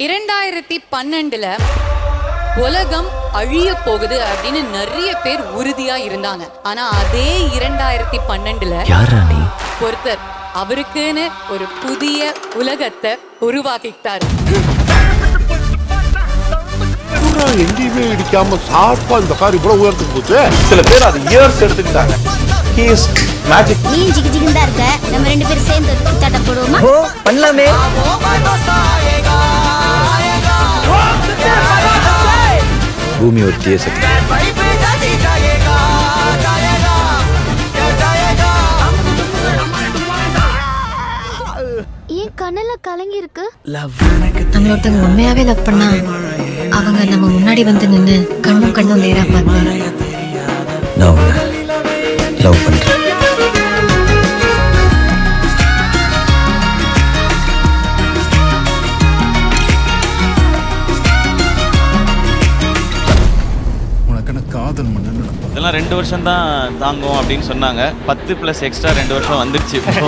இரண்டாயிரத்தி பன்னெண்டுல உலகம் அழிய போகுது அப்படின்னு நிறைய பேர் உறுதியா இருந்தாங்க ஆனா அதே இரண்டாயிரத்தி பன்னெண்டுல யாரா நீ ஒருத்தர் அவருக்குன்னு ஒரு புதிய உலகத்தை உருவாக்கிட்டாரு பூரா எங்கேயுமே இடிக்காம சார்பா இந்த கார் இவ்வளவு உயரத்துக்கு போச்சு சில பேர் அது இயர்ஸ் எடுத்துக்கிட்டாங்க ஹி இஸ் மேஜிக் நீ ஜிகு ஜிகுன்னு தான் இருக்க நம்ம ரெண்டு பேரும் சேர்ந்து ஒரு குத்தாட்டம் போடுவோமா ஓ பண்ணலாமே பூமி ஒரு தேசம் ஏன் கண்ணுல கலங்கி இருக்கு நம்மள ஒருத்தவங்க உண்மையாவே லவ் பண்ணா அவங்க நம்ம முன்னாடி வந்து நின்னு கண்ணும் கண்ணும் நேரா பார்த்து நான் உன்னை லவ் பண்றேன் உனக்கான காதல் மன்னன் இதெல்லாம் ரெண்டு வருஷம் தான் தாங்கும் அப்படின்னு சொன்னாங்க பத்து ப்ளஸ் எக்ஸ்ட்ரா ரெண்டு வருஷம் வந்துருச்சு இப்போ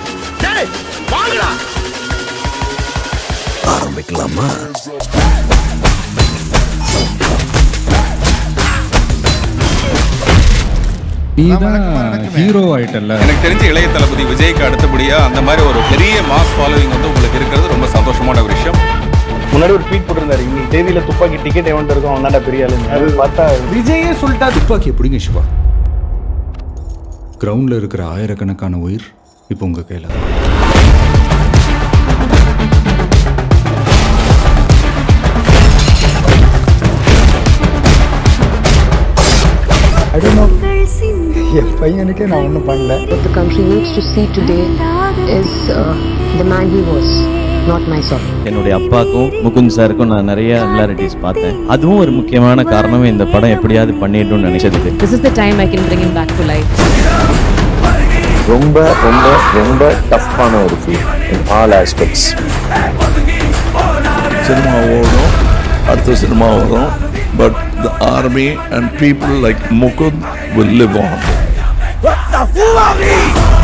ஆரம்பிக்கலாமா நீதான் ஹீரோ ஆயிட்டல்ல எனக்கு தெரிஞ்ச இளைய தளபதி விஜய்க்கு அடுத்தபடியா அந்த மாதிரி ஒரு பெரிய மாஸ் ஃபாலோவிங் வந்து உங்களுக்கு இருக்கிறது ரொம்ப சந்தோஷமான ஒரு விஷயம் முன்னாடி ஒரு ட்வீட் போட்டிருந்தாரு இன்னைக்கு தேதியில துப்பாக்கி டிக்கெட் எவன்ட்டு இருக்கும் அவன் தான்டா பெரிய ஆளு அது பார்த்தா விஜயே சொல்லிட்டா துப்பாக்கி எப்படிங்க சிவா கிரவுண்ட்ல இருக்கிற ஆயிரக்கணக்கான உயிர் இப்போ உங்க கையில தான். என் பையனுக்கே நான் ஒன்றும் பண்ணல What the country needs to see today is uh, the man he was, not my son. என்னுடைய அப்பாக்கும் முகுந்த் சாருக்கும் நான் நிறைய சிமிலாரிட்டிஸ் பார்த்தேன் அதுவும் ஒரு முக்கியமான காரணம் இந்த படம் எப்படியாவது பண்ணிடணும்னு நினைச்சதுக்கு This is the time I can bring him back to life. ரொம்ப ரொம்ப ரொம்ப டஃப்பான ஒரு feel in all aspects cinema ஓடும் அடுத்த சினிமா வரும் but the army and people like Mukund will live on